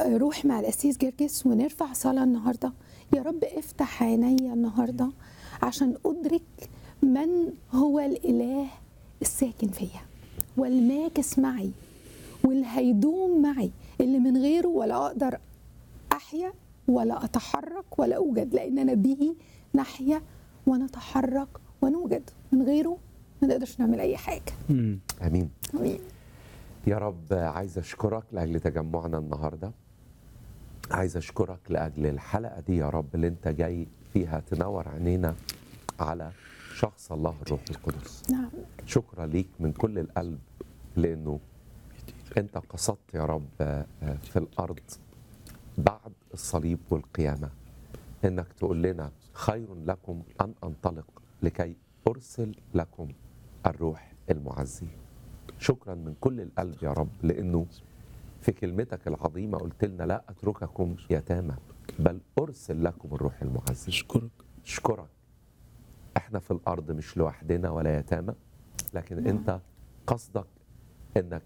روح مع القسيس جرجس ونرفع صلاة النهاردة يا رب افتح عيني النهاردة عشان أدرك من هو الإله الساكن فيا والماكس معي واللي هيدوم معي اللي من غيره ولا أقدر أحيا ولا أتحرك ولا أوجد لأن أنا به نحيا ونتحرك ونوجد من غيره ما نقدرش نعمل أي حاجة مم. امين آمين يا رب عايز اشكرك لاجل تجمعنا النهارده عايز اشكرك لاجل الحلقه دي يا رب اللي انت جاي فيها تنور عينينا على شخص الله الروح القدس نعم شكرا ليك من كل القلب لانه انت قصدت يا رب آه، آه، في الارض بعد الصليب والقيامه انك تقول لنا خير لكم ان انطلق لكي ارسل لكم الروح المعزي شكرا من كل القلب يا رب لانه في كلمتك العظيمه قلت لنا لا اترككم يتامى بل ارسل لكم الروح المعزي اشكرك اشكرك احنا في الارض مش لوحدنا ولا يتامى لكن نعم. انت قصدك انك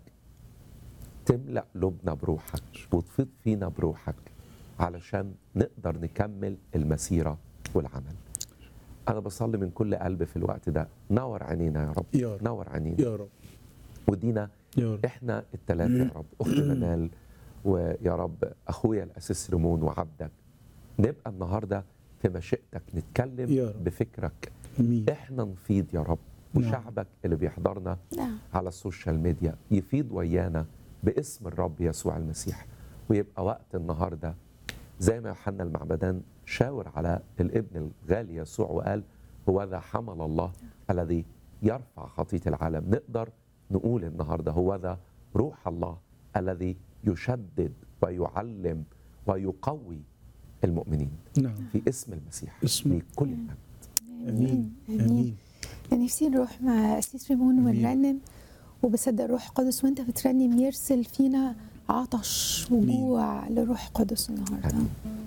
تملا قلوبنا بروحك وتفيض فينا بروحك علشان نقدر نكمل المسيره والعمل انا بصلي من كل قلب في الوقت ده نور عينينا يا رب يا رب. نور عينينا يا رب ودينا يا رب احنا الثلاثه يا رب اخت منال ويا رب اخويا الاسيس ريمون وعبدك نبقى النهارده في مشيئتك نتكلم يا رب. بفكرك امين احنا نفيض يا رب نعم. وشعبك اللي بيحضرنا نعم على السوشيال ميديا يفيض ويانا باسم الرب يسوع المسيح ويبقى وقت النهارده زي ما يوحنا المعمدان شاور على الابن الغالي يسوع وقال هو ذا حمل الله الذي يرفع خطيه العالم نقدر نقول النهارده هو ذا روح الله الذي يشدد ويعلم ويقوي المؤمنين نعم في اسم المسيح اسم- لكل المجد امين امين يعني نفسي نروح مع أسيس ريمون أمين. ونرنم وبصدق روح قدس وانت بترنم يرسل فينا عطش وجوع لروح قدس النهارده آمين.